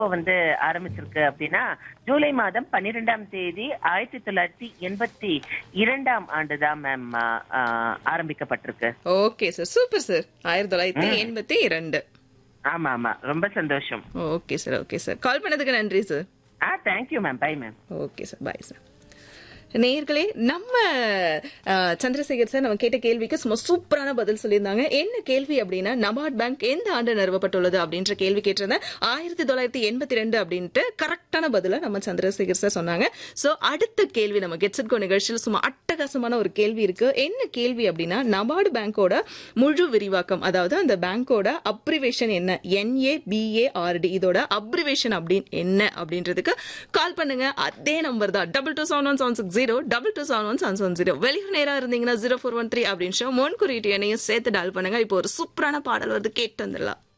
எப்போ வந்து ஆரம்பிச்சிருக்கு அப்படின்னா ஜூலை மாதம் பன்னிரெண்டாம் தேதி ஆயிரத்தி தொள்ளாயிரத்தி எண்பத்தி இரண்டாம் ஆண்டு தான் மேம் ஆரம்பிக்கப்பட்டிருக்கு ஓகே சார் சூப்பர் சார் ஆயிரத்தி தொள்ளாயிரத்தி எண்பத்தி இரண்டு ஆமா ஆமா ரொம்ப சந்தோஷம் okay sir okay sir call பண்ணதுக்கு நன்றி சார் ஆ thank you ma'am bye ma'am okay sir bye sir நேயர்களே நம்ம அஹ், சந்திரசேகர் சார் நம்ம கேட்ட கேள்விக்கு சும்மா சூப்பரான பதில் சொல்லியிருந்தாங்க என்ன கேள்வி அப்படின்னா நபார்ட் பேங்க் எந்த ஆண்டு நிறுவப்பட்டுள்ளது அப்படின்ற கேள்வி கேட்டிருந்தேன் ஆயிரத்தி தொள்ளாயிரத்தி எண்பத்தி ரெண்டு அப்படின்ட்டு கரெக்டான பதில நம்ம சந்திரசேகர் சார் சொன்னாங்க சோ அடுத்த கேள்வி நம்ம கெட்ஸட்கோ நிகழ்ச்சியில் சும்மா அட்டகாசமான ஒரு கேள்வி இருக்கு என்ன கேள்வி அப்படின்னா நபார்டு பேங்கோட முழு விரிவாக்கம் அதாவது அந்த பேங்கோட அப்ரிவேஷன் என்ன என்ஏ பிஏஆர்டி இதோட அப்ரிவேஷன் அப்படின்னு என்ன அப்படின்றதுக்கு கால் பண்ணுங்க அதே நம்பர் தான் double two seven one seven six zero double two seven one seven seven zero வெளியூர் நேரா இருந்தீங்கன்னா ஜீரோ ஃபோர் ஒன் த்ரீ அப்படின்னு முன் குறியீட்டு எண்ணையும் சேர்த்து டால் பண்ணுங்க இப்போ ஒரு சூப்பரான பாடல் வந்து கேட்டு வந்துடலாம்